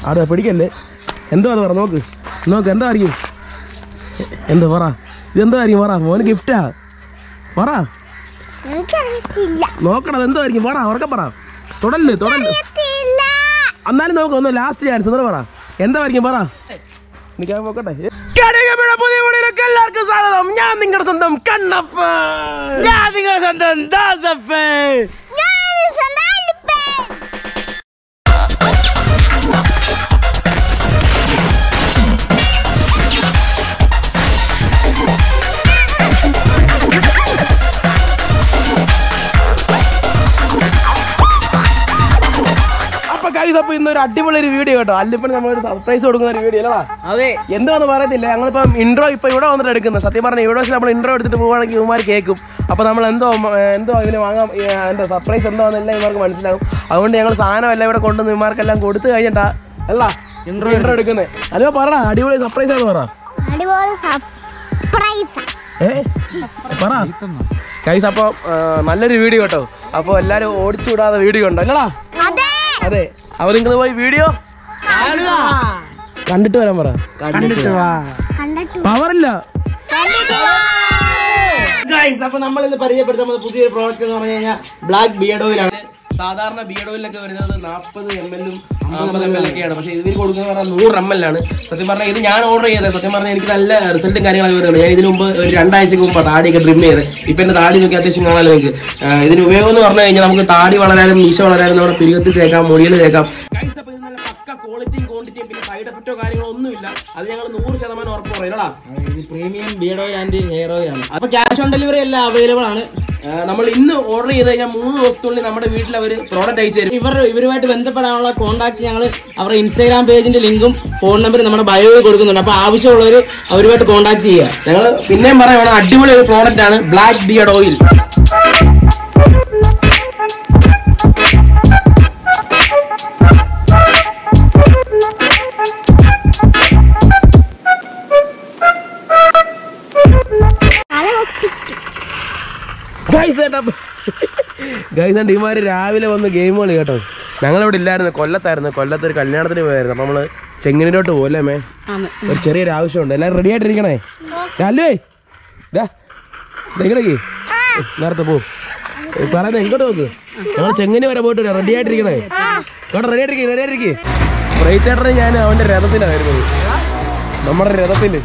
ആടെ പിടിക്കല്ലേ എന്തോ അത് പറ നോക്ക് നോക്ക് എന്തായിരിക്കും എന്തോ പറ ഇതെന്തായിരിക്കും പറ മോന് ഗിഫ്റ്റാ പറ എനിക്കറിയത്തില്ല നോക്കണം എന്തായിരിക്കും പറ ഉറക്കെ പറ തുടല് തുടല് അറിയത്തില്ല എന്നാലും നോക്ക് ഒന്ന് ലാസ്റ്റ് ചാൻസ് ഒന്ന് പറ എന്തായിരിക്കും പറ എനിക്ക് നോക്കട്ടെ കടകവിള പുതിയ വീഡിയോയിലേക്ക് എല്ലാവർക്കും സ്വാഗതം ഞാൻ നിങ്ങളുടെ സ്വന്തം കണ്ണപ്പ ഞാൻ നിങ്ങളുടെ സ്വന്തം ദാസപ്പേ ഞാൻ സന്താലിപ്പേ അപ്പൊ കൈസ് അപ്പൊ ഇന്നൊരു അടിപൊളി ഒരു വീഡിയോ കേട്ടോ അല്ലിപ്പൻ നമ്മളൊരു സർപ്രൈസ് കൊടുക്കുന്ന ഒരു വീഡിയോ അല്ലടാ അതെ എന്താന്ന് പറയത്തില്ല ഞങ്ങളിപ്പം ഇൻട്രോ ഇപ്പൊ ഇവിടെ വന്നിട്ട് എടുക്കുന്നത് സത്യം പറഞ്ഞ ഇവിടെ വെച്ച് നമ്മൾ ഇൻട്രോ എടുത്തിട്ട് പോവുകയാണെങ്കിൽ ഇവന്മാർ കേൾക്കും അപ്പൊ നമ്മൾ എന്തോ ഉം, ഏർ, എന്തോ ഇതിന് വാങ്ങാം ഏർ, എന്താ സർപ്രൈസ് എന്താണെന്നെല്ലാം ഇവർക്ക് മനസ്സിലാവും അതുകൊണ്ട് ഞങ്ങൾ സാധനം എല്ലാം ഇവിടെ കൊണ്ടുവന്ന് ഇവന്മാർക്കെല്ലാം കൊടുത്തു കഴിഞ്ഞിട്ടാ അല്ല ഇൻട്രോ ഇൻട്രോ എടുക്കുന്നത് അല്ലോ പറ അടിപൊളി സർപ്രൈസ് ആണെന്ന് പറ അടിപൊളി സർപ്രൈസ് ഏ പറ കൈസ് അപ്പോൾ നല്ലൊരു വീഡിയോ കേട്ടോ അപ്പോൾ എല്ലാവരും ഓടിച്ചു വിടാതെ വീഡിയോ ഉണ്ടോ അല്ലടാ അതെ അതെ അപ്പോൾ നിങ്ങൾ പോയി വീഡിയോ കണ്ടിട്ട് വരാൻ പറ കണ്ടിട്ട് വാ കണ്ടിട്ടു പവറില്ല കണ്ടിട്ടു ഗൈസ് അപ്പൊ നമ്മൾ ഇന്ന് പരിചയപ്പെടുത്താൻ പോകുന്ന പുതിയൊരു പ്രോഡക്റ്റ് എന്ന് പറഞ്ഞു കഴിഞ്ഞാൽ ബ്ലാക്ക് ബിയർഡ് ഓയിലാണ് സാധാരണ ബിയഡോയിലൊക്കെ വരുന്നത് നാൽപ്പത് എം എല്ലും അമ്പത് എം എൽ ഒക്കെയാണ് പക്ഷേ ഇതിൽ കൊടുക്കുന്നത് പറഞ്ഞാൽ നൂറ് എം എൽ ആണ് സത്യം പറഞ്ഞാൽ ഇത് ഞാൻ ഓർഡർ ചെയ്തത് സത്യം പറഞ്ഞാൽ എനിക്ക് നല്ല റിസൾട്ടും കാര്യങ്ങളൊക്കെ വരുന്നുണ്ട് ഞാൻ ഇതിന് മുമ്പ് ഒരു രണ്ടാഴ്ചക്ക് മുമ്പ് താടിയൊക്കെ ട്രിം ചെയ്ത് ഇപ്പൊ എന്റെ താടി നോക്കി അത്യാവശ്യം കാണാമല്ലോ നിങ്ങൾക്ക് ആ, ഇതിന് ഉപയോഗം എന്ന് പറഞ്ഞു കഴിഞ്ഞാൽ നമുക്ക് താടി വളരാനും മീശ വളരാനും നമ്മുടെ പിരികത്തിൽ തേക്കാം മുടിയിൽ തേക്കാം Guys, അപ്പൊ ഇത് നല്ല പക്ക ക്വാളിറ്റിയും ക്വാണ്ടിറ്റിയും പിന്നെ സൈഡ് എഫക്റ്റോ കാര്യങ്ങളോ ഒന്നുമില്ല അത് ഞങ്ങൾ നൂറ് ശതമാനം ഉറപ്പ് പറയലടാ premium beard oil and hair oil ആണ് അപ്പൊ ക്യാഷ് ഓൺ ഡെലിവറി എല്ലാം അവൈലബിൾ ആണ് നമ്മൾ ഇന്ന് ഓർഡർ ചെയ്ത് കഴിഞ്ഞാൽ മൂന്ന് ദിവസത്തിനുള്ളിൽ നമ്മുടെ വീട്ടിൽ അവർ പ്രോഡക്റ്റ് അയച്ചു തരും ഇവർ ഇവരുമായിട്ട് ബന്ധപ്പെടാനുള്ള കോൺടാക്ട് ഞങ്ങൾ അവരുടെ ഇൻസ്റ്റാഗ്രാം പേജിന്റെ ലിങ്കും ഫോൺ നമ്പറും നമ്മുടെ ബയോയിൽ കൊടുക്കുന്നുണ്ട് അപ്പൊ ആവശ്യമുള്ളവർ അവരുമായിട്ട് കോൺടാക്ട് ചെയ്യുക ഞങ്ങൾ പിന്നെയും പറയുകയാണ് അടിപൊളി ഒരു പ്രോഡക്റ്റ് ആണ് black beard oil guys and ഇമാര് രാവിലെ വന്ന് ഗെയിം കളി കേട്ടോ ഞങ്ങളിവിടെ ഇല്ലായിരുന്നു കൊല്ലത്തായിരുന്നു കൊല്ലത്ത് ഒരു കല്യാണത്തിന് പോയായിരുന്നു അപ്പൊ നമ്മള് ചെങ്ങനിലോട്ട് പോകല്ലേ മേ ഒരു ചെറിയൊരു ആവശ്യമുണ്ട് എല്ലാവരും റെഡി ആയിട്ടിരിക്കണേ അല്ലേ എങ്ങനെയൊക്കെ നേരത്തെ പോ പറയുന്നത് ഇങ്ങോട്ട് നോക്ക് ഞങ്ങൾ ചെങ്ങനി വരെ പോയിട്ട് റെഡി ആയിട്ടിരിക്കണേ കേട്ടോ റെഡി ആയിട്ടിരിക്കും റെഡി ആയിട്ടിരിക്കും ബ്രൈറ്റേട്ടനെ ഞാൻ അവന്റെ രഥത്തിലാണ് വരുന്നത് നമ്മുടെ രഥത്തില്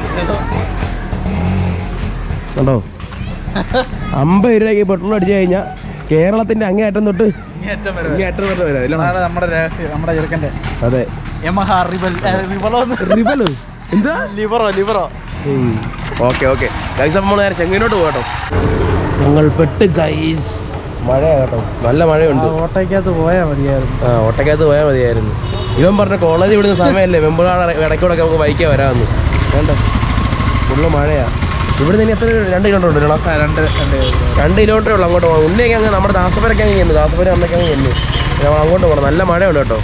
കണ്ടോ അമ്പത് രൂപയ്ക്ക് പെട്രോൾ അടിച്ചു കഴിഞ്ഞാൽ കേരളത്തിന്റെ അങ്ങേയറ്റം തൊട്ട് ഇങ്ങേയറ്റം തൊട്ട് വരാം ഇല്ലടാ? നമ്മുടെ രഹസ്യം നമ്മുടെ ചെറുക്കന്റെ അതെ യമഹ റിബൽ റിബലോ റിബലോ എന്താ ലിവറോ ലിവറോ ഓക്കെ ഓക്കെ ഗൈസ് അപ്പോൾ നമ്മൾ നേരെ ചെങ്ങനോട്ട് പോകട്ടോ ഞങ്ങൾ പെട്ട് ഗൈസ് മഴയാ കേട്ടോ നല്ല മഴയുണ്ട് ഓട്ടോയ്ക്കകത്ത് പോയാൽ മതിയായിരുന്നു ആ ഒട്ടക്കകത്ത് പോയാൽ മതിയായിരുന്നു ഇവൻ പറഞ്ഞ കോളേജ് വിടുന്ന സമയമല്ലേ വെമ്പുകാട് ഇടയ്ക്കൂടൊക്കെ നമുക്ക് ബൈക്കേ വരാമെന്ന് വേണ്ട ഫുള്ള് മഴയാ ഇവിടെ നിന്ന് എത്ര രണ്ട് കിലോമീറ്റർ ഉണ്ട് ഇല്ലടാ? രണ്ട് രണ്ട് രണ്ട് കിലോമീറ്റർ ഉള്ളു അങ്ങോട്ട് പോകണം ഉണ്ണിയൊക്കെ അങ്ങ് നമ്മുടെ ദാസപുരൊക്കെ അങ്ങ് ചെന്നു ദാസപുരം അമ്മയ്ക്ക് അങ്ങ് ചെന്നു നമ്മൾ അങ്ങോട്ട് പോകണം നല്ല മഴയുണ്ട് കേട്ടോ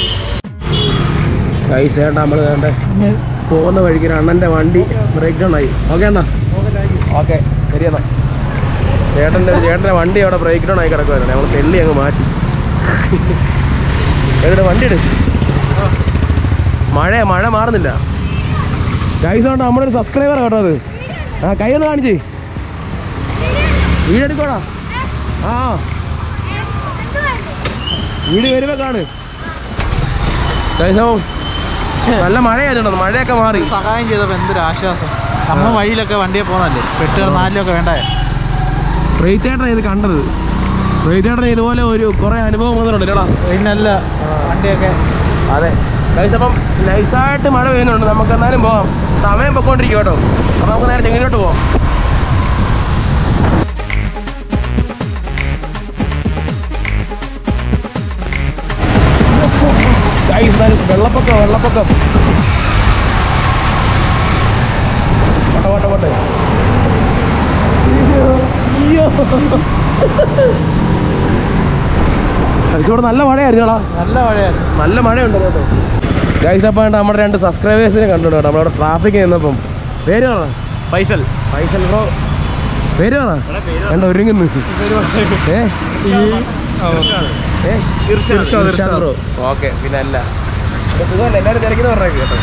കൈസ് വേണ്ട നമ്മൾ വേണ്ട പോകുന്ന വഴിക്ക് ഒരു അണ്ണൻ്റെ വണ്ടി ബ്രേക്ക് ഡൗൺ ആയി ഓക്കെ എന്നാ ഓക്കെ ശരി എന്നാ ചേട്ടൻ്റെ ചേട്ടൻ്റെ വണ്ടി അവിടെ ബ്രേക്ക് ഡൗൺ ആയി കിടക്കുമായിരുന്നു ഞങ്ങൾ തെള്ളി അങ്ങ് മാറ്റി എവിടെ വണ്ടി എടുക്കും മഴ മഴ മാറുന്നില്ല കൈസ് കൊണ്ട് നമ്മുടെ ഒരു സബ്സ്ക്രൈബർ കേട്ടോ അത് ആ കൈ ഒന്ന് കാണിച്ചേ വീഡിയോ എടുക്കോടാ ആ വീഡിയോ വരുമ്പോ കാണ് കൈസോ നല്ല മഴയായിരുന്നു മഴയൊക്കെ മാറി സഹായം ചെയ്തപ്പോൾ എന്തൊരു ആശ്വാസം നമ്മൾ വഴിയിലൊക്കെ വണ്ടിയെ പോകുന്നല്ലേ പെട്ടുകൾ നാലിലൊക്കെ വേണ്ടേ റേറ്റേട്ടൻ ഇത് കണ്ടത് റേറ്റേട്ടൻ ഇതുപോലെ ഒരു കുറെ അനുഭവം വന്നിട്ടുണ്ടല്ലേടാ പിന്നല്ല വണ്ടിയൊക്കെ അതെ ഗൈസ് അപ്പം നൈസായിട്ട് മഴ പെയ്യുന്നുണ്ട് നമുക്ക് എന്നാലും പോവാം സമയം പൊക്കോണ്ടിരിക്കും കേട്ടോ അപ്പം നമുക്ക് നേരെ ചെങ്ങനോട്ട് പോവാം ഗൈസ് എന്നാലും വെള്ളപ്പൊക്കം വെള്ളപ്പൊക്കം പോട്ടെ പോട്ടെ പോട്ടെ അയ്യോ ഗൈസ് ഇവിടെ നല്ല മഴയായിരുന്നോളാ നല്ല മഴയായിരുന്നു നല്ല മഴയുണ്ട് കേട്ടോ ഗൈസ് അപ്പം വേണ്ട നമ്മുടെ രണ്ട് സബ്സ്ക്രൈബേഴ്സിനെ കണ്ടു കേട്ടോ നമ്മളവിടെ ട്രാഫിക് നിന്നപ്പം പേര് പറ പൈസൽ പൈസൽ ബ്രോ പേര് പറ കണ്ട ഒരുങ്ങുന്നു ഏ ഏ ബ്രോ ഓക്കെ പിന്നെ അല്ല സുഖമല്ല എല്ലാവരും തിരക്കുന്ന പറഞ്ഞേക്ക് കേട്ടോ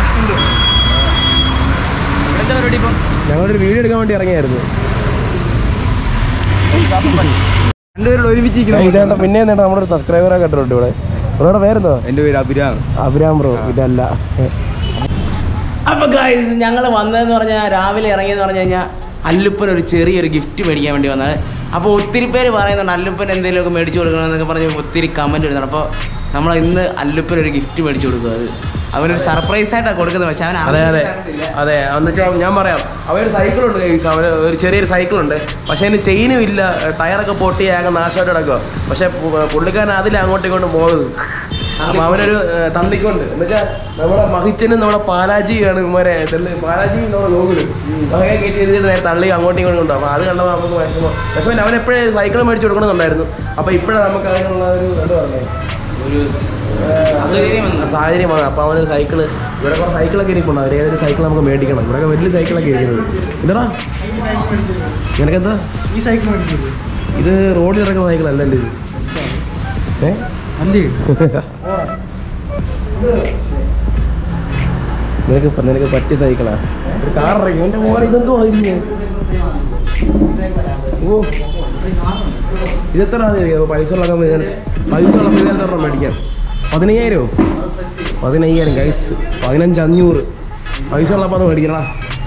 ഞങ്ങളൊരു വീഡിയോ എടുക്കാൻ വേണ്ടി ഇറങ്ങിയായിരുന്നു രണ്ടുപേരും ഒരുമിച്ച് ഇതേണ്ട പിന്നെ എന്താ നമ്മുടെ ഒരു സബ്സ്ക്രൈബറെ കണ്ടിട്ടുണ്ട് ഇവിടെ ബ്രോയുടെ പേരെന്തോ എന്റെ പേര് അഭിരാം അഭിരാം ബ്രോ ഇതല്ല അപ്പൊ ഗൈസ് ഞങ്ങൾ വന്നതെന്ന് പറഞ്ഞാൽ രാവിലെ ഇറങ്ങിയെന്ന് പറഞ്ഞു കഴിഞ്ഞാൽ അല്ലുപ്പൻ ഒരു ചെറിയൊരു ഗിഫ്റ്റ് മേടിക്കാൻ വേണ്ടി വന്നത് അപ്പോൾ ഒത്തിരി പേര് പറയുന്നുണ്ട് അല്ലുപ്പൻ എന്തെങ്കിലുമൊക്കെ മേടിച്ചു കൊടുക്കണമെന്നൊക്കെ പറഞ്ഞ് ഒത്തിരി കമൻറ്റ് വരുന്നുണ്ട് അപ്പോൾ നമ്മൾ ഇന്ന് അല്ലുപ്പൻ ഒരു ഗിഫ്റ്റ് മേടിച്ചു കൊടുക്കുക അത് അവനൊരു സർപ്രൈസ് ആയിട്ടാണ് കൊടുക്കുന്നത് പക്ഷെ അവൻ അതെ അതെ അറിയത്തില്ല. അതെ എന്നിട്ട് ഞാൻ പറയാം അവനൊരു സൈക്കിളുണ്ട് കൈസ് അവന് ഒരു ചെറിയൊരു സൈക്കിളുണ്ട് പക്ഷെ അതിന് ചെയിനും ഇല്ല ടയറൊക്കെ പൊട്ടി ആകെ നാശമായിട്ട് കിടക്കുക പക്ഷെ പു- പുള്ളിക്കാരൻ അതിൽ അങ്ങോട്ടും ഇങ്ങോട്ടും പോകുന്നത് അപ്പൊ അവനൊരു ഏഹ്, തന്തിക്കൊണ്ട് എന്നുവെച്ചാൽ നമ്മുടെ മഹിച്ചനും നമ്മുടെ പാലാജിയാണ് ഇവരെ പാലാജി നമ്മുടെ ഗോകുല് അങ്ങനെ കയറ്റി എഴുതിയിട്ട് നേരെ തള്ളി അങ്ങോട്ടും ഇങ്ങോട്ടും കൊണ്ടുപോകും അപ്പൊ അത് കണ്ടപ്പോൾ നമുക്ക് വിഷമം വിഷമം അവൻ എപ്പോഴും സൈക്കിൾ മേടിച്ച് കൊടുക്കണമെന്നുണ്ടായിരുന്നു അപ്പൊ ഇപ്പോഴാണ് നമുക്ക് അതിനുള്ള ഒരു എന്താ പറയുക ഒരു സാഹചര്യം വന്നു. സാഹചര്യമാണ് അപ്പോൾ അവനൊരു സൈക്കിള് ഇവിടെ കുറേ സൈക്കിളൊക്കെ ഇരിപ്പുണ്ട് അവർ ഏതൊരു സൈക്കിൾ നമുക്ക് മേടിക്കണം ഇവിടെ വലിയ സൈക്കിളൊക്കെ ഇരിക്കുന്നത് എന്താ നിനക്കെന്താ ഈ സൈക്കിൾ മേടിച്ചത് ഇത് റോഡിൽ ഇറക്കുന്ന സൈക്കിൾ അല്ലല്ലോ ഇത് ഏ അല്ലേ നിനക്ക് ഇപ്പം നിനക്ക് പറ്റിയ സൈക്കിളാ ഒരു കാർ ഇറങ്ങി എൻ്റെ മോനെ ഇതെന്തോ ഇല്ലേ ഓ ഇതെത്ര പൈസ ഉള്ള പൈസ ഉള്ള ഇതിനകത്ത് ഒരെണ്ണം മേടിക്കാം പതിനയ്യായിരോ പതിനയ്യായിരം ഗൈസ് പതിനഞ്ച് അഞ്ഞൂറ് പൈസ ഉള്ളപ്പോൾ അത് മേടിക്കണ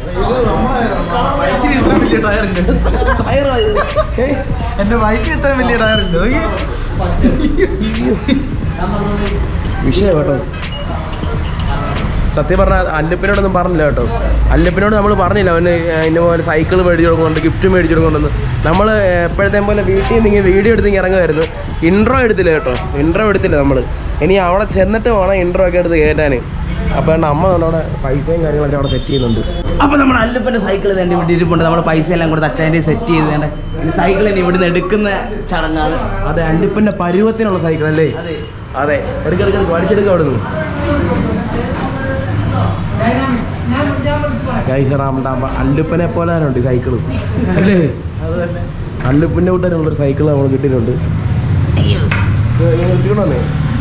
എന്റെ ബൈക്ക് ഇത്ര വലിയ ടയറുണ്ട് വിഷയം കേട്ടോ സത്യം പറഞ്ഞാൽ അല്ലപ്പിനോടൊന്നും പറഞ്ഞില്ല കേട്ടോ അല്ലപ്പിനോട് നമ്മൾ പറഞ്ഞില്ല അവന് ഇന്ന പോലെ സൈക്കിൾ മേടിച്ചു കൊടുക്കുന്നുണ്ട് ഗിഫ്റ്റ് മേടിച്ചു കൊടുക്കുന്നുണ്ട് നമ്മൾ എപ്പോഴത്തെ പോലെ വീട്ടിൽ നിന്ന് ഇങ്ങനെ വീഡിയോ എടുത്ത് ഇങ്ങനെ ഇറങ്ങുമായിരുന്നു ഇൻട്രോ എടുത്തില്ല കേട്ടോ ഇൻട്രോ എടുത്തില്ല നമ്മൾ ഇനി അവിടെ ചെന്നിട്ട് വേണം ഇൻട്രോ ഒക്കെ എടുത്ത് കയറ്റാൻ അപ്പോൾ അമ്മ അവിടെ പൈസയും കാര്യങ്ങളൊക്കെ അവിടെ സെറ്റ് ചെയ്യുന്നുണ്ട് അപ്പൊ നമ്മുടെ അല്ലപ്പന്റെ സൈക്കിൾ തന്നെ ഇവിടെ ഇരിപ്പുണ്ട് നമ്മുടെ പൈസ എല്ലാം കൊടുത്ത് അച്ഛൻ്റെ സെറ്റ് ചെയ്ത് വേണ്ട സൈക്കിൾ തന്നെ ഇവിടുന്ന് എടുക്കുന്ന ചടങ്ങാണ് അതെ അല്ലിപ്പൻ്റെ പരുവത്തിനുള്ള സൈക്കിൾ അല്ലേ അതെ അതെ എടുക്കെടുക്ക പഠിച്ചെടുക്കാം അവിടെ നിന്ന് കൈസറാമ അല്ലുപ്പനെ പോലെ തന്നെ ഉണ്ട് സൈക്കിള് അല്ലേ അല്ലുപ്പിന്റെ കൂട്ടരുള്ളൊരു സൈക്കിൾ നമ്മൾ കിട്ടിയിട്ടുണ്ട് ഇത് ഇങ്ങനെ എടുത്തിട്ടുണ്ടോന്നേ?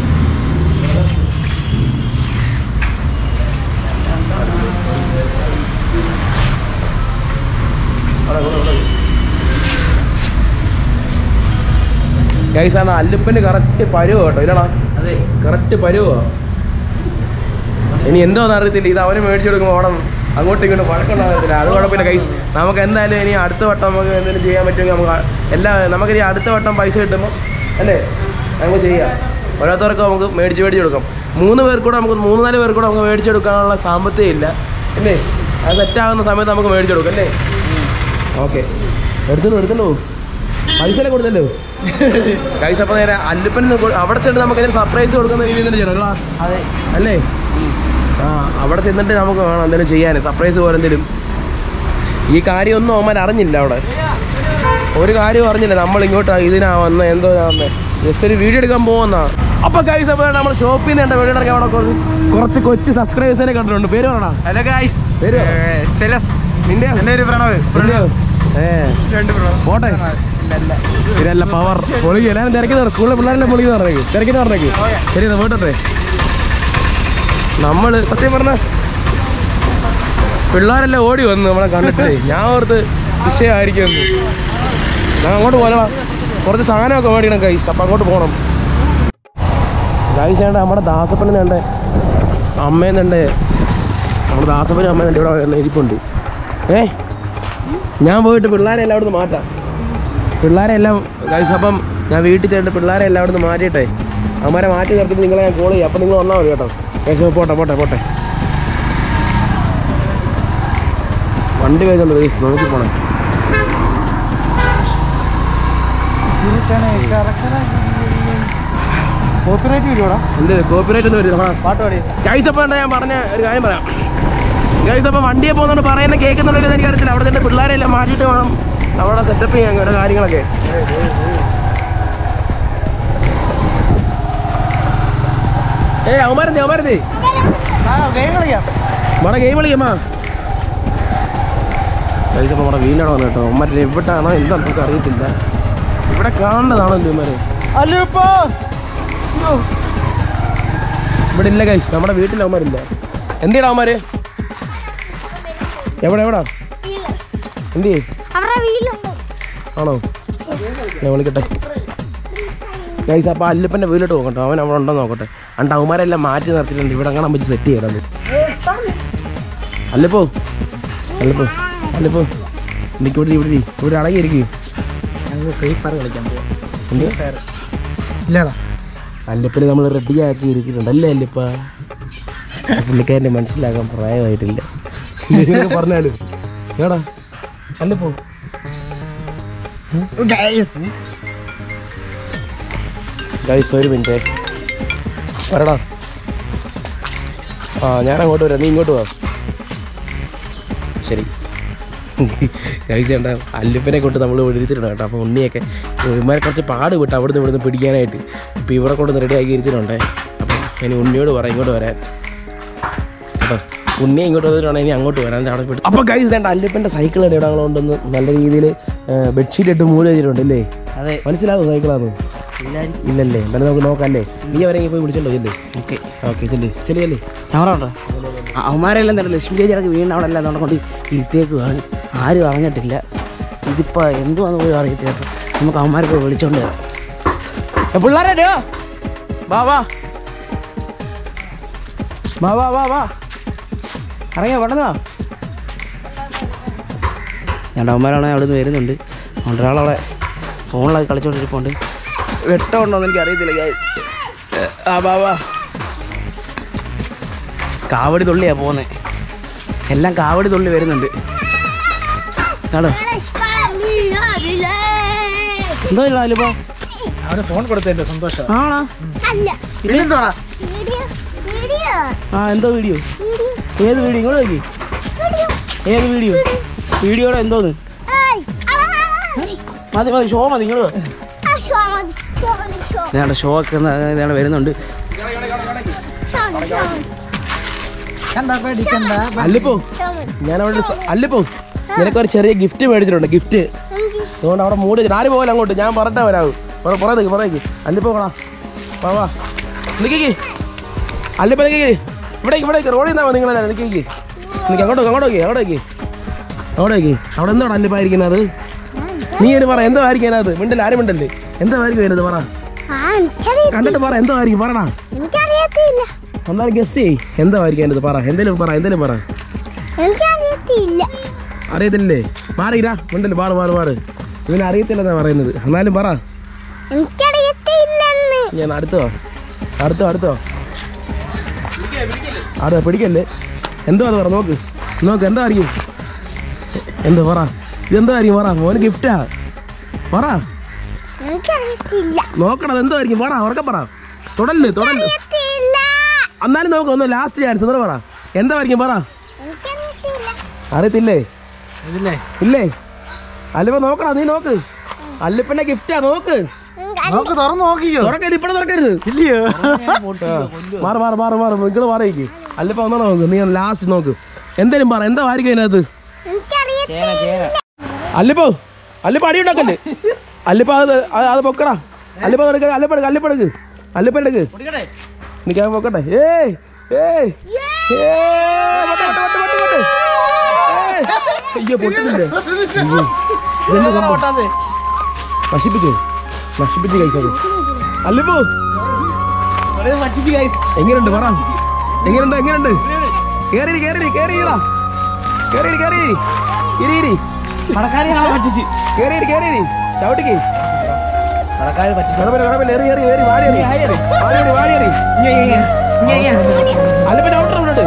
ഗൈസാണ് അല്ലുപ്പന് കറക്റ്റ് പരുവോ കേട്ടോ ഇല്ലടാ അതെ കറക്റ്റ് പരുവോ ഇനി എന്തോന്ന് അറിയത്തില്ല ഇത് അവന് മേടിച്ചു കൊടുക്കുമ്പോൾ ഓണം അങ്ങോട്ടും ഇങ്ങോട്ടും വഴക്കുണ്ടാകത്തില്ല അത് കുഴപ്പമില്ല കൈസ് നമുക്ക് എന്തായാലും ഇനി അടുത്ത വട്ടം നമുക്ക് എന്തെങ്കിലും ചെയ്യാൻ പറ്റുമെങ്കിൽ നമുക്ക് ആ- എല്ലാ നമുക്കിനി അടുത്ത വട്ടം പൈസ കിട്ടുമ്പോൾ അല്ലേ നമുക്ക് ചെയ്യാം ഓരോരുത്തർക്ക് നമുക്ക് മേടിച്ച് മേടിച്ച് കൊടുക്കാം മൂന്ന് പേർ കൂടെ നമുക്ക് മൂന്ന് നാല് പേർ കൂടെ നമുക്ക് മേടിച്ചെടുക്കാനുള്ള സാമ്പത്തികം ഇല്ല അല്ലേ അത് സെറ്റാകുന്ന സമയത്ത് നമുക്ക് മേടിച്ചു കൊടുക്കാം അല്ലേ ഓക്കെ എടുത്തല്ലോ എടുത്തല്ലോ പൈസ എല്ലാം കൊടുത്തല്ലോ കൈസ് അപ്പോൾ നേരെ അല്ലുപ്പൻ അവിടെ ചെന്ന് നമുക്ക് അതിന് സർപ്രൈസ് കൊടുക്കുന്ന രീതിയിൽ തന്നെ ചെയ്യണം അല്ലേ? അതെ അല്ലേ ആ അവിടെ ചെന്നിട്ട് നമുക്ക് വേണം എന്തെങ്കിലും ചെയ്യാൻ സർപ്രൈസ് പോലെ എന്തെങ്കിലും ഈ കാര്യമൊന്നും അവന്മാർ അറിഞ്ഞില്ല അവിടെ ഒരു കാര്യം അറിഞ്ഞില്ല നമ്മൾ ഇങ്ങോട്ട് ഇതിനാ വന്ന എന്തോ വന്നേ ജസ്റ്റ് ഒരു വീഡിയോ എടുക്കാൻ പോകുന്ന അപ്പൊ കൈസ് അപ്പോൾ നമ്മൾ ഷോപ്പിൽ നിന്ന് വീഡിയോ എടുക്കാൻ അവിടെ കുറച്ച് കുറച്ച് കൊച്ചു സബ്സ്ക്രൈബേഴ്സിനെ കണ്ടിട്ടുണ്ട് പേര് പറയണ ഹലോ ഗായ്സ് പേര് സെലസ് നിന്റെ എൻ്റെ ഒരു പ്രണവ് നിന്റെയോ? ഏ രണ്ട് പ്രണവ് പോട്ടെ ഇതല്ല പവർ പൊളിക്ക് എല്ലാവരും തിരക്കുന്ന സ്കൂളിലെ പിള്ളേരെല്ലാം പൊളിന്ന് പറഞ്ഞേക്ക് തിരക്കുന്ന പറഞ്ഞേക്ക് ശരി എന്നാ പോട്ടെ നമ്മള് സത്യം പറഞ്ഞ പിള്ളേരെല്ലാം ഓടി വന്നു നമ്മളെ കണ്ടിട്ട് ഞാൻ ഓർത്ത് വിഷയമായിരിക്കും എന്ന് ഞാൻ അങ്ങോട്ട് പോകണം കുറച്ച് സാധനമൊക്കെ മേടിക്കണം കൈസ് അപ്പം അങ്ങോട്ട് പോകണം ഗൈസ് വേണ്ട നമ്മുടെ ദാസപ്പനെ വേണ്ടേ അമ്മയെന്നുണ്ടേ നമ്മുടെ ദാസപ്പനും അമ്മയുണ്ട് ഇവിടെ വന്ന് ഇരിപ്പുണ്ട് ഏ ഞാൻ പോയിട്ട് പിള്ളേരെ എല്ലാം അവിടുന്ന് മാറ്റാം പിള്ളേരെ എല്ലാം ഗൈസ് അപ്പം ഞാൻ വീട്ടിൽ ചെന്നിട്ട് പിള്ളേരെ എല്ലാം അവിടുന്ന് മാറ്റിയിട്ടെ അവന്മാരെ മാറ്റി നിർത്തിയിട്ട് നിങ്ങളെ ഞാൻ കോൾ ചെയ്യാം അപ്പം നിങ്ങൾ വന്നാൽ മതി കേട്ടോ ഗൈസ് പോട്ടെ പോട്ടെ പോട്ടെ വണ്ടി വരുന്നുണ്ട് ഗൈസ് നോക്കി പോണേ കോപ്പിറൈറ്റ് വീഡിയോടാ എന്ത് കോപ്പിറൈറ്റ് ഒന്നും വരുന്നില്ല പാട്ട് പാടി ഗൈസ് അപ്പം എന്താ ഞാൻ പറഞ്ഞ ഒരു കാര്യം പറയാം ഗൈസ് അപ്പം വണ്ടിയെ പോകുന്നതുകൊണ്ട് പറയുന്ന കേൾക്കുന്നുണ്ടെങ്കിൽ എനിക്ക് അറിയത്തില്ല അവിടെ തന്നെ പിള്ളേരെ എല്ലാം മാറ്റിയിട്ട് വേണം അവിടെ സെറ്റപ്പ് ചെയ്യാൻ ഓരോ കാര്യങ്ങളൊക്കെ ഏ അവന്മാരെന്തേ അവന്മാരെന്തേ ഗെയിം കളിക്കാം നമ്മുടെ ഗെയിം കളിക്കമ്മാ ഗൈസ് അപ്പം നമ്മുടെ വീടിനവിടെ വന്നു കേട്ടോ അവന്മാരെ എവിടാണോ എന്താ നമുക്ക് അറിയത്തില്ല ഇവിടെ കാണേണ്ടതാണോ ഇവന്മാരെ അല്ലൂപ്പോ ഇവിടെ ഇല്ല കൈ നമ്മുടെ വീട്ടിൽ അവന്മാരില്ല എന്തിടാ അവന്മാര് എവിടെ എവിടാ എന്ത് ചെയ്യും അവരുടെ വീട്ടിലുണ്ട് ആണോ ഞാൻ വിളിക്കട്ടെ ഗൈസ് അപ്പോൾ അല്ലപ്പൻ്റെ വീട്ടിലോട്ട് പോകട്ടെ അവൻ അവിടെ ഉണ്ടോ നോക്കട്ടെ അണ്ട് അവന്മാരെല്ലാം മാറ്റി നിർത്തിയിട്ടുണ്ട് ഇവിടെ കാണാൻ പറ്റി സെറ്റ് ചെയ്യണം അല്ലപ്പോ അല്ലപ്പോ അല്ലപ്പോ എനിക്ക് ഇവിടെ ഇവിടെ ഇരി. ഇവിടെ അടങ്ങിയിരിക്കും ഞങ്ങൾ ഫ്രീ ഫയർ കളിക്കാൻ പോവാം എന്ത് ഇല്ലടാ അല്ലപ്പനെ നമ്മൾ റെഡിയാക്കി ഇരിക്കുന്നുണ്ട് അല്ലേ അല്ലപ്പ പുള്ളിക്കാരനെ മനസ്സിലാക്കാൻ പ്രായമായിട്ടില്ല ഇങ്ങനെ പറഞ്ഞാലും ഏടാ അല്ലപ്പോ ഗൈസ് ഒരു മിനിറ്റ് വരടാ ആ ഞാൻ അങ്ങോട്ട് വരാം നീ ഇങ്ങോട്ട് വാ ശരി ഗൈസ് ചേട്ടാ അല്ലുപ്പനെ കൊണ്ട് നമ്മൾ ഇരുത്തിട്ടുണ്ട് കേട്ടോ അപ്പോൾ ഉണ്ണിയൊക്കെ ഇവന്മാരെ കുറച്ച് പാട് വിട്ട് അവിടുന്ന് ഇവിടുന്ന് പിടിക്കാനായിട്ട് ഇപ്പോൾ ഇവിടെ കൊണ്ട് റെഡിയാക്കി ഇരുത്തിട്ടുണ്ടേ അപ്പം ഇനി ഉണ്ണിയോട് പറയാം ഇങ്ങോട്ട് വരാൻ കേട്ടോ ഉണ്ണിയെ ഇങ്ങോട്ട് വന്നിട്ടാണ് ഇനി അങ്ങോട്ട് വരാൻ അവിടെ വിട്ടു അപ്പോൾ ഗൈസ് വേണ്ട അല്ലുപ്പൻ്റെ സൈക്കിൾ ഇവിടെ കൊണ്ടുവന്ന് നല്ല രീതിയിൽ ബെഡ്ഷീറ്റ് ഇട്ട് മൂടി വെച്ചിട്ടുണ്ട് അല്ലേ അതെ മനസ്സിലാവും സൈക്കിളാണ് ഇല്ലല്ലേ എന്തായാലും നമുക്ക് നോക്കാല്ലേ നീ അവരെ പോയി വിളിച്ചോണ്ടോ ചെല്ലേ ഓക്കെ ഓക്കെ ചെല്ലേ ചെല്ലേ ചെല്ലേ ക്യാമറ ഉണ്ടോ അവന്മാരെല്ലാം തന്നെ ലക്ഷ്മി ചേച്ചിയൊക്കെ വീണ് അവിടെ എല്ലാം കൊണ്ട് ഇരുത്തേക്കുവാണ് ആരും അറിഞ്ഞിട്ടില്ല ഇതിപ്പോൾ എന്തുവാന്ന് പോലും അറിയത്തില്ല അപ്പം നമുക്ക് അവന്മാരെ പോയി വിളിച്ചോണ്ട് വരാം ഏ, പിള്ളേരെ ഡോ. വാ വാ വാ വാ വാ വാ ഇറങ്ങിയോ പെട്ടെന്ന് വാ രണ്ടവന്മാരാണെങ്കിൽ അവിടെ നിന്ന് വരുന്നുണ്ട് അതുകൊണ്ട് ഒരാളവിടെ ഫോണിലൊക്കെ കളിച്ചോണ്ടിരിപ്പുണ്ട് വെട്ടമുണ്ടോ എന്ന് എനിക്ക് അറിയത്തില്ല guys. ആ വാ വാ കാവടി തുള്ളിയാ പോകുന്നത് എല്ലാം കാവടി തുള്ളി വരുന്നുണ്ട് കേട്ടോ എന്തോ ഇല്ല അതിലിപ്പോ അവന് ഫോൺ കൊടുത്തതിന്റെ സന്തോഷം ആണോ അല്ല പിന്നെന്തോടാ വീഡിയോ വീഡിയോ ആ എന്തോ വീഡിയോ വീഡിയോ ഏത് വീഡിയോ ഇങ്ങോട്ട് നോക്കി ഏത് വീഡിയോ വീഡിയോടെ എന്തോന്ന് ഏയ് മതി മതി ഷോ മതി നിങ്ങൾ ആ ഷോ മതി ഷോ മതി ഷോ ഇതാണ് ഷോ ഒക്കെ ഇതാണ് വരുന്നുണ്ട് ഷോ മതി ഷോ മതി കണ്ട പേടിക്കണ്ട അല്ലിപ്പോ ഷോ മതി ഞാൻ അവിടെ സ- അല്ലിപ്പോ നിനക്കൊരു ചെറിയ ഗിഫ്റ്റ് മേടിച്ചിട്ടുണ്ട് ഗിഫ്റ്റ് എന്ത് അതുകൊണ്ട് അവിടെ മൂടി വെച്ചിട്ട് ആരും പോകല അങ്ങോട്ട് ഞാൻ പറഞ്ഞിട്ടേ വരാവൂ പുറ- പുറത്തേക്ക് പുറത്തേക്ക് അല്ലിപ്പോ കൊടാ വാ വാ നിൽക്കി അല്ലിപ്പോ നിൽക്കി ഇവിടേക്ക് ഇവിടേക്ക് റോഡിൽ നിന്നാ നിങ്ങൾ നിൽക്കി നിൽക്കി അങ്ങോട്ട് അങ്ങോട്ട് നോക്കി അങ്ങോട്ട് നോക്കി അങ്ങോട്ട് നോക്കി അവിടെ എന്തോടാ അല്ലിപ്പായിരിക്കുന്നത് നീ ഒരു പറ എന്തോ ആയിരിക്കും അതിനകത്ത് മിണ്ടല്ലേ ആരും മിണ്ടല്ലേ എന്തോ ആയിരിക്കും അതിനകത്ത് പറ ആ എനിക്കറിയ കണ്ടിട്ട് പറ എന്തോ ആയിരിക്കും പറടാ എനിക്കറിയത്തില്ല ഒന്നാലും ഗസ് ചെയ് എന്തോ ആയിരിക്കും അതിനകത്ത് പറ എന്തേലും പറ എന്തേലും പറ എനിക്കറിയത്തില്ല അറിയത്തില്ലേ മാറിയിരാ മിണ്ടല്ലേ മാറ് മാറ് മാറ് ഇവന് അറിയത്തില്ലെന്നാ പറയുന്നത് എന്നാലും പറ എനിക്കറിയത്തില്ലെന്ന് ഞാൻ അടുത്തോ അടുത്തോ അടുത്തോ അടുത്തോ പിടിക്കല്ലേ എന്തോ അത് പറ നോക്ക് നോക്ക് എന്താ ആയിരിക്കും എന്തോ പറ ഇതെന്തോ ആയിരിക്കും പറ മോന് ഗിഫ്റ്റാ പറ എനിക്കറിയത്തില്ല നോക്കണം എന്തോ ആയിരിക്കും പറ ഉറക്കെ പറ തുടല് തുടല് അറിയത്തില്ല എന്നാലും നോക്ക് ഒന്ന് ലാസ്റ്റ് ചാൻസ് ഒന്ന് പറ എന്താ ആയിരിക്കും പറ എനിക്കറിയത്തില്ല അറിയത്തില്ലേ ഇതില്ലേ ഇല്ലേ അല്ലിപ്പ നോക്കടാ നീ നോക്ക് അല്ലിപ്പന്റെ ഗിഫ്റ്റാ നോക്ക് നോക്ക് തുറന്നു നോക്കിയോ തുറക്കരുത് ഇപ്പഴ തുറക്കരുത് ഇല്ലയോ മാറ് മാറ് മാറ് മാറ് നിങ്ങൾ മാറിയേക്ക് അല്ലിപ്പ ഒന്നാ നോക്ക് നീ ലാസ്റ്റ് നോക്ക് എന്തേലും പറ എന്താ ആയിരിക്കും അതിനകത്ത് എനിക്കറിയത്തില്ല അല്ലിപ്പോ അല്ലിപ്പ അടി ഉണ്ടാക്കല്ലേ അല്ലിപ്പ അത് അത് അത് പൊക്കടാ അല്ലിപ്പ എടുക്ക അല്ലിപ്പ എടുക്ക് അല്ലിപ്പ എടുക്ക് അല്ലിപ്പ എടുക്ക് നിൽക്കാൻ പൊക്കട്ടെ ഏയ് ഏയ് ഏയ് വട്ട്, വട്ട്, വട്ട്, വട്ട്, വട്ട്. ഏയ്. അയ്യോ പൊട്ടുന്നില്ലേ അയ്യോ. ഇതെന്താ സംഭവം? നശിപ്പിച്ചു നശിപ്പിച്ചു കഴിച്ചത് അല്ലിപ്പോ എങ്ങനെയുണ്ട് പറ എങ്ങനെയുണ്ട് എങ്ങനെയുണ്ട് കേറി കേറി കേറിയിടാ കേറി കേറി ഇരി ഇരി പടക്കാരി ഞങ്ങളെ പറ്റിച്ച് കേറി ഇരി കേറി ഇരി ചവിട്ടിക്ക് പടക്കാര് പറ്റിച്ച് കുഴപ്പമില്ല കുഴപ്പമില്ല എറി എറി എറി വാരി എറി വാരി എറി വാരി എറി അല്ലിപ്പോ ചവിട്ടണം ഇവിടെ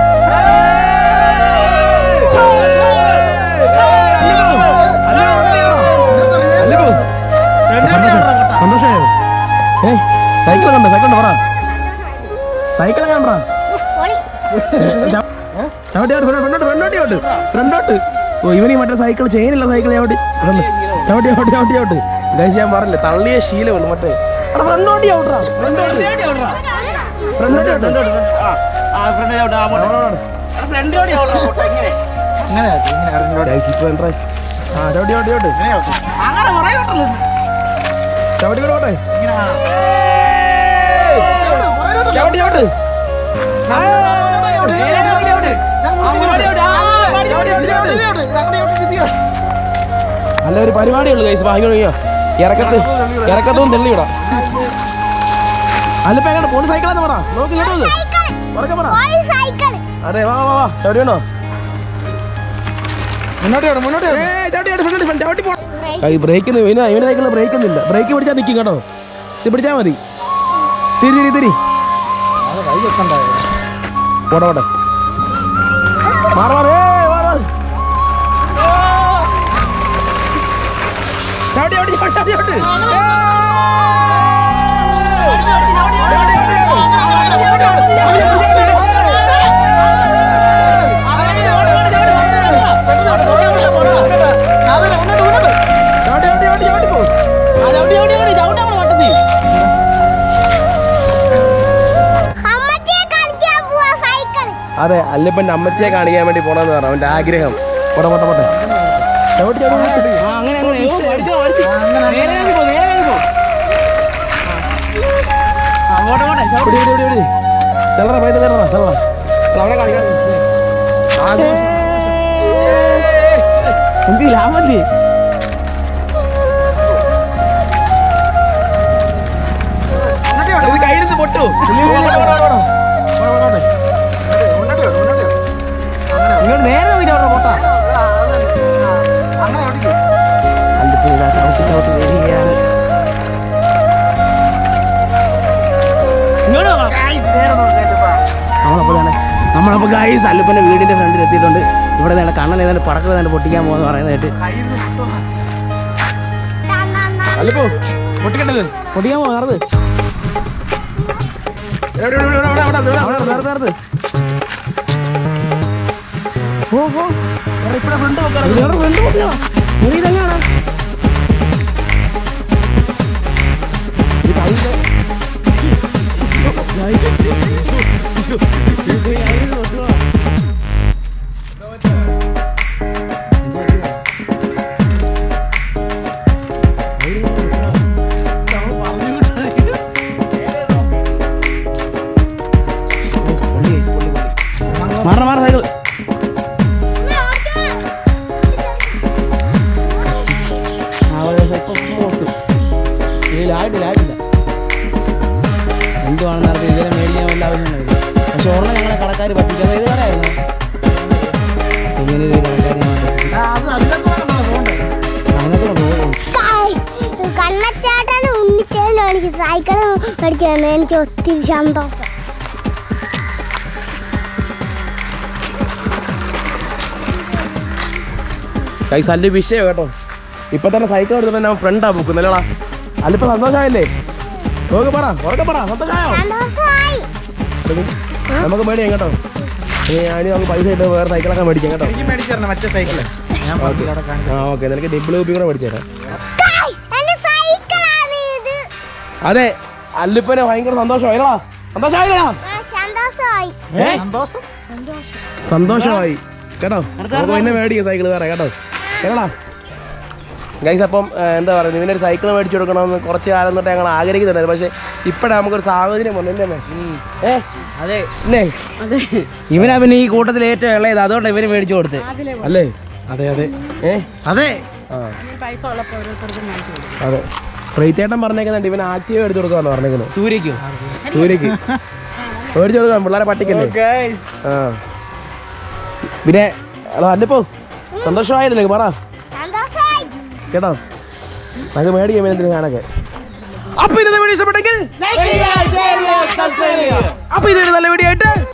അല്ലിപ്പോ സന്തോഷമായോ ഏ സൈക്കിൾ കണ്ടോ സൈക്കിൾ പറ സൈക്കിൾ കണ്ടാ ഓടി ചവിട്ടിയോട്ട് ഫ്രണ്ടോട്ട് ഫ്രണ്ടോട്ട് ചവിട്ട് ഫ്രണ്ടോട്ട് ഓ ഇവനീ മറ്റേ സൈക്കിൾ ചെയിനുള്ള സൈക്കിൾ ചവിട്ടി വന്ന്. ചവിട്ടി ചവിട്ടി ചവിട്ടി ചവിട്ട് ഗൈസ് ഞാൻ പറഞ്ഞില്ലേ തള്ളിയ ശീലമുള്ളൂ മറ്റേ അവിടെ ഫ്രണ്ടോട്ട് ചവിട്ടാ ഫ്രണ്ടോട്ട് ഫ്രണ്ടോട്ട് ചവിട്ട് ഇങ്ങനെ ഇങ്ങനെ അറിഞ്ഞോട്ടെ ഗൈസ് ഇപ്പൊ എന്താ ആ ചവിട്ടി ചവിട്ടി ചവിട്ട് ചവിട്ടി കൂടെ പോട്ടെ ചവിട്ടി ചവിട്ട് നല്ലൊരു പരിപാടിയുള്ളു കൈസ് വാങ്ങി നോക്കിയോ ഇറക്കത്ത് ഇറക്കത്തും തെള്ളിവിടാം അല്ലിപ്പോ എങ്ങനെ പോണ സൈക്കിളാന്ന് പറ നോക്കി കേട്ടോ ഇത്. ഉറക്കെ പറ പോളി സൈക്കിൾ അതെ വാ വാ വാ ചവിട്ടി വേണോ മുന്നോട്ട് വിടും മുന്നോട്ട് വിടും ബ്രേക്ക് ബ്രേക്ക് ഇവന്റെ സൈക്കിളിൽ ബ്രേക്ക് ഒന്നുമില്ല ബ്രേക്ക് പിടിച്ചാൽ നിൽക്കും കേട്ടോ ഇത് പിടിച്ചാൽ മതി തിരി തിരി തിരി കൈ വെക്കണ്ടായോ പോട്ടെ പോട്ടെ മാറി മാറി ഏയ് മാറി മാറി ചവിട്ടി ചവിട്ടി ചവിട്ടി ചവിട്ടി ചവിട്ടി ചവിട്ടി ചവിട്ടി ചവിട്ടി പോ അമ്മച്ചിയെ കാണിക്കാൻ പോവാ സൈക്കിൾ അതെ അല്ലിപ്പൻ്റെ അമ്മച്ചിയെ കാണിക്കാൻ വേണ്ടി പോണെന്ന് പറഞ്ഞു അവന്റെ ആഗ്രഹം പോട്ടെ പോട്ടെ പോട്ടെ ചവിട്ടി ചവിട്ടി അങ്ങനെ അങ്ങനെ ഓ, പഠിച്ചോ, പഠിച്ചോ. നേരെ അങ്ങ് പോ, നേരെ അങ്ങ് പോ. ആ, പോട്ടെ, പോട്ടെ, ചവിട്ട്. പിടി പിടി പിടി പിടി ചെല്ലറ പൈസ ചെല്ലറ ചെല്ലറ അവനെ കാണിക്കാൻ എന്ത് ലാഭല്ലേ ഇത് കയ്യിലിരുന്ന് പൊട്ടു ഇങ്ങോട്ട് നേരെ നോക്കി ചവിട്ടണം, പോട്ടാ. അല്ലിപ്പോ ഇതാ ചവിട്ടി ചവിട്ടി വരികയാണ്. ഇങ്ങോട്ട് നോക്കണം. നമ്മളപ്പോ തന്നെ നമ്മളപ്പോ ഗൈസ് അല്ലുപ്പന്റെ വീടിന്റെ ഫ്രണ്ടിൽ എത്തിയിട്ടുണ്ട് ഇവിടെ തന്നെ കണ്ണൻ ഏതാണ്ട് പടക്കം ഏതാണ്ട് പൊട്ടിക്കാൻ പോകുന്ന പറയുന്നത് കേട്ട് അല്ലിപ്പോ പൊട്ടിക്കണ്ടത് പൊട്ടിക്കാൻ പോകും നടന്ന് എവിടെ എവിടെ എവിടെ എവിടെ എവിടെ അവിടെ നേരത്തെ നേരത്തെ ഓ ഓ ഇവിടെ ഫ്രണ്ട് നോക്കാം ഇതോടെ ഫ്രണ്ട് പൊട്ടിക്കണം നീ ഇതെങ്ങാണ് മാറ മാറ സൈക്കിൾ ഇതിലായിട്ടില്ല ആയിട്ടില്ല എന്തുവാണെന്ന് അറിയാം ഇതിനെ മേടിക്കാൻ വല്ല ആവശ്യമുണ്ടാവില്ല പക്ഷെ ഒരെണ്ണം ഞങ്ങളെ കടക്കാർ പറ്റിച്ചത് ഇത് കടയായിരുന്നു ചെങ്ങന്നൂര് ഒരു കടക്കാര് ഞങ്ങളെ പറ്റിച്ചു. അതിനകത്തൂടെ പോകും കണ്ണച്ചാട്ടാണ് ഉണ്ണിച്ചേട്ടൻ എനിക്ക് സൈക്കിൾ മേടിച്ചു തന്നെ എനിക്ക് ഒത്തിരി സന്തോഷം കൈസ് അല്ല് വിഷയം കേട്ടോ ഇപ്പൊ തന്നെ സൈക്കിൾ എടുത്തിട്ട് ഞാൻ ഫ്രണ്ടാ ബുക്കുന്നല്ലേടാ അല്ലിപ്പോ സന്തോഷമായില്ലേ നോക്ക് പറ ഉറക്കെ പറ സന്തോഷമായോ സന്തോഷമായി നമുക്ക് മേടിയാം കേട്ടോ ഇനി ഞാൻ നമുക്ക് പൈസ ഇട്ട് വേറെ സൈക്കിളൊക്കെ മേടിക്കാം കേട്ടോ എനിക്ക് മേടിച്ചിരണം മറ്റേ സൈക്കിള് ഞാൻ പത്തിലവിടെ കാണിച്ചു ആ ഓക്കെ നിനക്ക് ഡബിൾ കുപ്പി കൂടെ മേടിച്ചേരാം കായ്, എന്റെ സൈക്കിളാണ് ഇത് അതെ അല്ലിപ്പനെ ഭയങ്കര സന്തോഷമായില്ലടാ സന്തോഷമായില്ലടാ ആ, സന്തോഷമായി സന്തോഷം സന്തോഷമായി കേട്ടോ നമുക്ക് പിന്നെ മേടിക്കാം സൈക്കിൾ വേറെ കേട്ടോ കേട്ടോടാ ഗൈസ് അപ്പം ആ, എന്താ പറയുക ഇവനൊരു സൈക്കിൾ മേടിച്ചു കൊടുക്കണമെന്ന് കുറച്ച് കാലം തൊട്ട് ഞങ്ങൾ ആഗ്രഹിക്കുന്നുണ്ടായിരുന്നു പക്ഷേ ഇപ്പോഴാണ് നമുക്കൊരു സാഹചര്യം വന്നില്ലേ അമ്മേ? ഏ അതെ ഇല്ലേ ഇവനാ പിന്നെ ഈ കൂട്ടത്തിൽ ഏറ്റവും ഇളയത് അതുകൊണ്ട് ഇവന് മേടിച്ചു കൊടുത്ത് അല്ലേ അതെ അതെ ഏ അതെ ആ അതെ പ്രീതേട്ടൻ പറഞ്ഞേക്കുന്നുണ്ട് ഇവൻ ആക്റ്റീവ് എടുത്തു കൊടുക്കാന്ന് പറഞ്ഞേക്കുന്നത് സൂര്യക്കോ സൂര്യക്ക് മേടിച്ചു കൊടുക്കാം പിള്ളേരെ പട്ടിക്കല്ലേ ആ പിന്നെ ഹലോ അല്ലപ്പോ സന്തോഷമായില്ലേ പറ സന്തോഷമായി കേട്ടോ നമുക്ക് മേടിക്കാം എന്തിനു കാണൊക്കെ അപ്പൊ ഇത് വീഡിയോ ഇഷ്ടപ്പെട്ടെങ്കിൽ അപ്പൊ ഇതൊരു നല്ല വീഡിയോ ആയിട്ട്